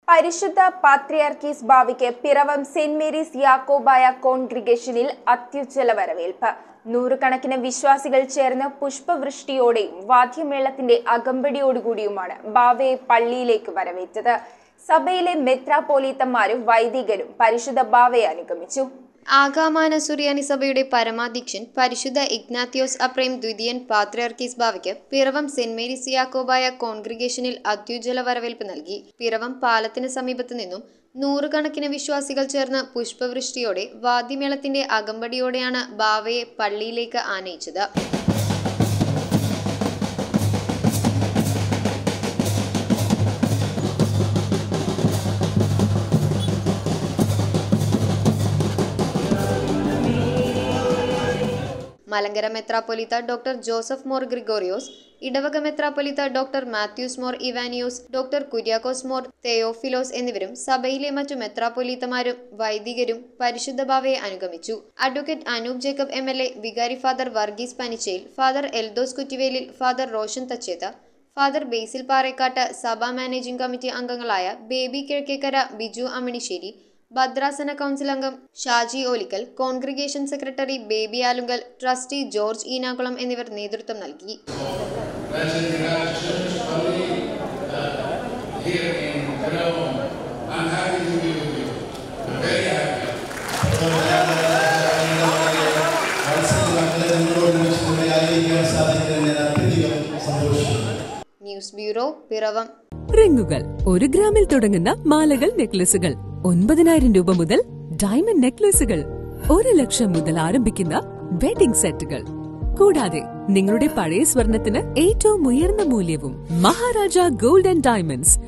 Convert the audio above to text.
പരിശുദ്ധ പാത്രിയാർക്കീസ് ഭാവിക്ക് പിറവം സെന്റ് മേരീസ് യാക്കോബായ കോൺഗ്രിഗേഷനിൽ അത്യുജ്വല വരവേൽപ്പ് നൂറുകണക്കിന് വിശ്വാസികൾ ചേർന്ന് പുഷ്പവൃഷ്ടിയോടെയും വാദ്യമേളത്തിന്റെ അകമ്പടിയോടുകൂടിയുമാണ് ബാവയെ പള്ളിയിലേക്ക് വരവേറ്റത് സഭയിലെ മെത്രാപോലീത്തന്മാരും വൈദികരും പരിശുദ്ധ ബാവയെ അനുഗമിച്ചു ആഗാമാന സുറിയാനി സഭയുടെ പരമാധ്യക്ഷൻ പരിശുദ്ധ ഇഗ്നാത്തിയോസ് അപ്രേം ദ്വിതീയൻ പാത്രിയാർക്കീസ് ബാവയ്ക്ക് പിറവം സെന്റ് മേരീസ് യാക്കോബായ കോൺഗ്രിഗേഷനിൽ അത്യുജ്വല വരവേൽപ്പ് നൽകി പിറവം പാലത്തിന് സമീപത്തു നിന്നും നൂറുകണക്കിന് വിശ്വാസികൾ ചേർന്ന് പുഷ്പവൃഷ്ടിയോടെ വാദ്യമേളത്തിന്റെ അകമ്പടിയോടെയാണ് ബാവയെ പള്ളിയിലേക്ക് ആനയിച്ചത് മലങ്കര മെത്രാപ്പൊലിത്ത ഡോക്ടർ ജോസഫ് മോർ ഗ്രിഗോറിയോസ് ഇടവക മെത്രാപ്പൊലിത്ത ഡോക്ടർ മാത്യൂസ് മോർ ഇവാനിയോസ് ഡോക്ടർ കുര്യാക്കോസ് മോർ തെയോഫിലോസ് എന്നിവരും സഭയിലെ മറ്റു മെത്രാപ്പൊലീത്തമാരും വൈദികരും പരിശുദ്ധ ബാവയെ അനുഗമിച്ചു advocate Anoop Jacob M L A വികാരി father Varghese Panichayil father Eldhose Kuttivelil father Roshan Thachetha father Basil Parekkattu സഭാ മാനേജിംഗ് കമ്മിറ്റി അംഗങ്ങളായ ബേബി കിഴക്കേക്കര ബിജു അമിണിശ്ശേരി ഭദ്രാസന കൗൺസിൽ അംഗം Shaji Olickal congregation secretary Baby Alunkal trustee George Eenakulam എന്നിവർ നേതൃത്വം നൽകി Blessed United Church Family uh, here in Cologne. I'm happy to be with you. I'm very happy. മത്സരങ്ങളെ നിങ്ങളോട് ഒരുമിച്ച് ആയിരിക്കാൻ സാധിക്കുന്നതിന് ഞാൻ അത്യധികം സന്തോഷിക്കുന്നു ന്യൂസ് ബ്യൂറോ പിറവം റിങ്ങുകൾ ഒരു ഗ്രാമിൽ തുടങ്ങുന്ന മാലകൾ നെക്ലസുകൾ ഒൻപതിനായിരം രൂപ മുതൽ ഡയമണ്ട് നെക്ലസുകൾ ഒരു ലക്ഷം മുതൽ ആരംഭിക്കുന്ന വെഡിംഗ് സെറ്റുകൾ കൂടാതെ നിങ്ങളുടെ പഴയ സ്വർണത്തിന് ഏറ്റവും ഉയർന്ന മൂല്യവും മഹാരാജ ഗോൾഡ് ആൻഡ് ഡയമണ്ട്സ്